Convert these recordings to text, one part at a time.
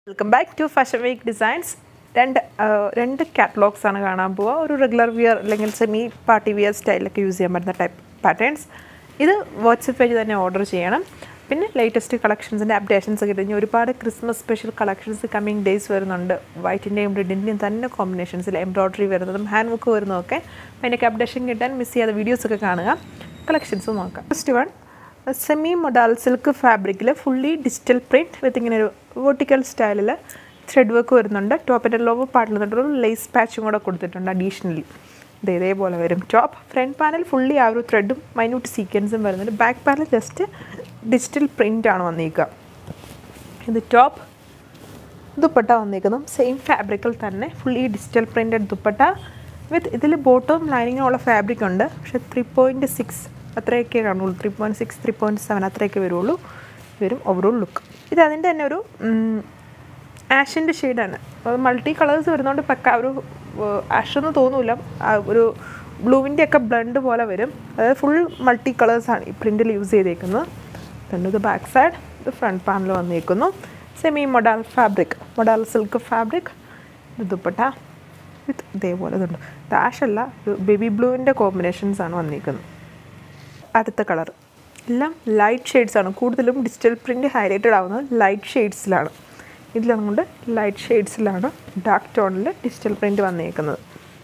welcome back to fashion week designs രണ്ട് ആ, രണ്ട് കാറ്റലോഗ്സ് ആണ് കാണാൻ പോവുക ഒരു റെഗുലർ വിയർ അല്ലെങ്കിൽ സെമി പാർട്ടി വിയർ സ്റ്റൈലൊക്കെ യൂസ് ചെയ്യാൻ പറ്റുന്ന ടൈപ്പ് പാറ്റേൺസ് ഇത് വാട്സപ്പ് പേജ് തന്നെ ഓർഡർ ചെയ്യണം പിന്നെ ലേറ്റസ്റ്റ് കളക്ഷൻസിൻ്റെ അപ്ഡേഷൻസ് ഒക്കെ കഴിഞ്ഞ് ഒരുപാട് Christmas special collections coming days വരുന്നുണ്ട് വൈറ്റിൻ്റെയും റെഡിൻ്റെയും തന്നെ കോമ്പിനേഷൻസിൽ എംബ്രോയ്ഡറി വരുന്നതും ഹാൻഡ് വർക്ക് വരുന്നതൊക്കെ അതിൻ്റെയൊക്കെ അപ്ഡേഷൻ കിട്ടാൻ മിസ് ചെയ്യാതെ വീഡിയോസൊക്കെ കാണുക കളക്ഷൻസ് നോക്കാം first one semi modal silk ഫാബ്രിക്കിൽ ഫുള്ളി ഡിജിറ്റൽ പ്രിൻറ്റ് വിത്ത് ഇങ്ങനെ ഒരു വെർട്ടിക്കൽ സ്റ്റൈലിൽ ത്രെഡ് വർക്ക് വരുന്നുണ്ട് ടോപ്പിൻ്റെ ലോവർ പാർട്ടിൽ നിന്നിട്ടൊരു ലേസ് പാച്ചും കൂടെ കൊടുത്തിട്ടുണ്ട് അഡീഷണലി ഇത് ഇതേപോലെ വരും ടോപ്പ് ഫ്രണ്ട് പാനൽ ഫുള്ളി ആ ഒരു ത്രെഡും മൈന്യൂട്ട് സീക്വൻസും വരുന്നുണ്ട് back panel just digital print ആണ് വന്നിരിക്കുക ഇത് ടോപ്പ് ദുപ്പട്ട വന്നിരിക്കുന്നു സെയിം ഫാബ്രിക്കിൽ തന്നെ fully digital printed dupatta with ഇതിൽ ബോട്ടവും ലൈനിങ്ങുള്ള ഫാബ്രിക് ഉണ്ട് പക്ഷേ ത്രീ പോയിൻറ്റ് സിക്സ് അത്രയൊക്കെ കാണുള്ളൂ three point six three point seven അത്രയൊക്കെ വരുള്ളൂ വരും ഓവറോൾ ലുക്ക് ഇത് അതിൻ്റെ തന്നെ ഒരു ആഷിൻ്റെ ഷെയ്ഡാണ് അത് മൾട്ടി കളേഴ്സ് വരുന്നതുകൊണ്ട് പക്ക ഒരു ആഷ് എന്ന് തോന്നില്ല ഒരു ബ്ലൂവിൻ്റെ ഒക്കെ ബ്ലണ്ട് പോലെ വരും അതായത് ഫുൾ മൾട്ടി കളേഴ്സാണ് ഈ പ്രിൻറ്റിൽ യൂസ് ചെയ്തേക്കുന്നത് then ഇത് ബാക്ക് സൈഡ് ഇത് ഫ്രണ്ട് പാനൽ വന്നിരിക്കുന്നു semi modal fabric modal silk fabric ഇത് ദുപ്പട്ട വിത്ത് ഇതേപോലെ ഇതുണ്ട് ഡാഷ് അല്ല ബേബി ബ്ലൂവിൻ്റെ കോമ്പിനേഷൻസ് ആണ് വന്നിരിക്കുന്നത് അടുത്ത കളർ എല്ലാം ലൈറ്റ് ഷെയ്ഡ്സ് ആണ് കൂടുതലും ഡിജിറ്റൽ പ്രിൻറ്റ് ഹൈലൈറ്റഡ് ആവുന്നത് ലൈറ്റ് ഷെയ്ഡ്സിലാണ് ഇതിലതുകൊണ്ട് ലൈറ്റ് ഷെയ്ഡ്സിലാണ് ഡാർക്ക് ടോണിൽ ഡിജിറ്റൽ പ്രിൻറ്റ് വന്നിരിക്കുന്നത്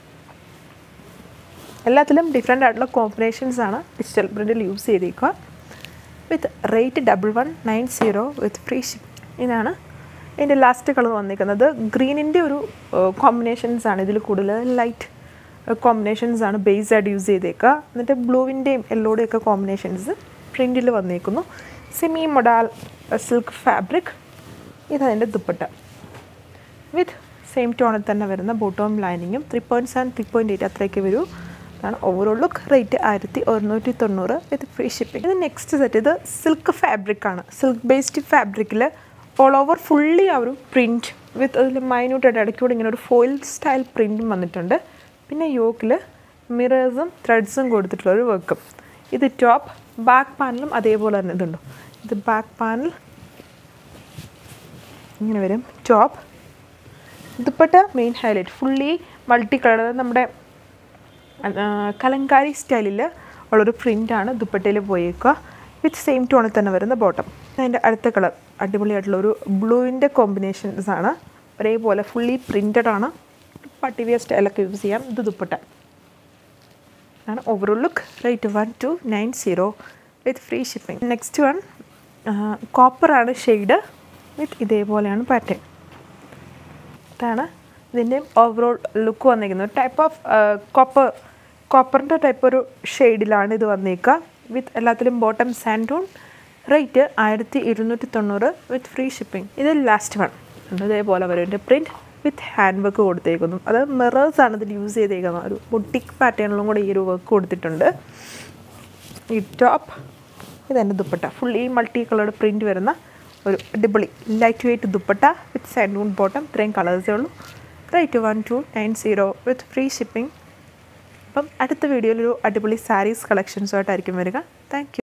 എല്ലാത്തിലും ഡിഫറെൻ്റ് ആയിട്ടുള്ള കോമ്പിനേഷൻസ് ആണ് ഡിജിറ്റൽ പ്രിൻറ്റിൽ യൂസ് ചെയ്തേക്കുക with rate double one nine zero with free ship ഇതാണ് ഇതിൻ്റെ ലാസ്റ്റ് കളർ വന്നിരിക്കുന്നത് ഗ്രീനിൻ്റെ ഒരു കോമ്പിനേഷൻസ് ആണ് ഇതിൽ കൂടുതൽ ലൈറ്റ് കോമ്പിനേഷൻസ് ആണ് ബേസ് ആയിട്ട് യൂസ് ചെയ്തേക്കുക എന്നിട്ട് ബ്ലൂവിൻ്റെയും യെല്ലോയുടെയും ഒക്കെ കോമ്പിനേഷൻസ് പ്രിൻറ്റിൽ വന്നേക്കുന്നു സെമി മൊഡാൽ സിൽക്ക് ഫാബ്രിക് ഇതതിൻ്റെ ദുപ്പട്ട വിത്ത് സെയിം ടോണിൽ തന്നെ വരുന്ന ബോട്ടവും ലൈനിങ്ങും three point seven three point eight അത്രയൊക്കെ വരൂ അതാണ് ഓവറോൾ ലുക്ക് റേറ്റ് ആയിരത്തി ഒരുന്നൂറ്റി തൊണ്ണൂറ് വിത്ത് ഫ്രീ ഷിപ്പിംഗ് ഇത് നെക്സ്റ്റ് സെറ്റ് ഇത് സിൽക്ക് ഫാബ്രിക് ആണ് സിൽക്ക് ബേസ്ഡ് ഫാബ്രിക്കിൽ ഓൾ ഓവർ ഫുള്ളി ആ ഒരു പ്രിൻറ്റ് വിത്ത് അതിൽ മൈന്യൂട്ടായിട്ട് ഇടയ്ക്കൂടെ ഇങ്ങനെ ഒരു ഫോയിൽ സ്റ്റൈൽ പ്രിൻറ്റും വന്നിട്ടുണ്ട് പിന്നെ യോക്കിൽ മിറേഴ്സും ത്രെഡ്സും കൊടുത്തിട്ടുള്ള ഒരു വർക്കും ഇത് ടോപ്പ് ബാക്ക് പാനലും അതേപോലെ തന്നെ ഇതുണ്ടോ ഇത് ബാക്ക് പാനൽ ഇങ്ങനെ വരും top dupatta main highlight fully multi colour നമ്മുടെ ആ, കലങ്കാരി സ്റ്റൈലിൽ ഉള്ളൊരു പ്രിൻ്റാണ് ദുപ്പട്ടയിൽ പോയേക്കുക വിത്ത് സെയിം ടോണിൽ തന്നെ വരുന്ന ബോട്ടം അതിൻ്റെ അടുത്ത കളർ അടിപൊളിയായിട്ടുള്ള ഒരു ബ്ലൂവിൻ്റെ കോമ്പിനേഷൻസ് ആണ് ഒരേപോലെ ഫുള്ളി പ്രിൻറ്റഡ് ആണ് പട്ടി വിയർ സ്റ്റൈലൊക്കെ യൂസ് ചെയ്യാം ഇത് ദുപ്പട്ട ആണ് overall look rate one two nine zero with free shipping next one കോപ്പറാണ് ഷെയ്ഡ് വിത്ത് ഇതേപോലെയാണ് പാറ്റേൺ ഇതാണ് ഇതിൻ്റെ ഓവറോൾ ലുക്ക് വന്നിരിക്കുന്നത് ടൈപ്പ് ഓഫ് കോപ്പർ കോപ്പറിൻ്റെ ടൈപ്പ് ഒരു ഷെയ്ഡിലാണ് ഇത് വന്നേക്കുക വിത്ത് എല്ലാത്തിലും ബോട്ടം സാൻഡൂൺ റേറ്റ് ആയിരത്തി ഇരുന്നൂറ്റി തൊണ്ണൂറ് വിത്ത് ഫ്രീ ഷിപ്പിംഗ് ഇത് ലാസ്റ്റ് വൺ ഇതേപോലെ വരും ഇതിൻ്റെ പ്രിൻറ്റ് വിത്ത് ഹാൻഡ് വർക്ക് കൊടുത്തേക്കുന്നു അത് മിറേഴ്സ് ആണ് ഇതിൽ യൂസ് ചെയ്തേക്കുന്നത് ഒരു ബുട്ടിക് പാറ്റേണിലും കൂടെ ഈ ഒരു വർക്ക് കൊടുത്തിട്ടുണ്ട് ഈ ടോപ്പ് ഇതെൻ്റെ dupatta fully multi coloured print വരുന്ന ഒരു അടിപൊളി ലൈറ്റ് വെയ്റ്റ് ദുപ്പട്ട വിത്ത് സാൻഡൂൺ ബോട്ടം ഇത്രയും കളേഴ്സേ ഉള്ളൂ rate one two nine zero with free shipping അപ്പം അടുത്ത വീഡിയോയിൽ ഒരു അടിപൊളി സാരീസ് കളക്ഷൻസുമായിട്ടായിരിക്കും വരിക താങ്ക്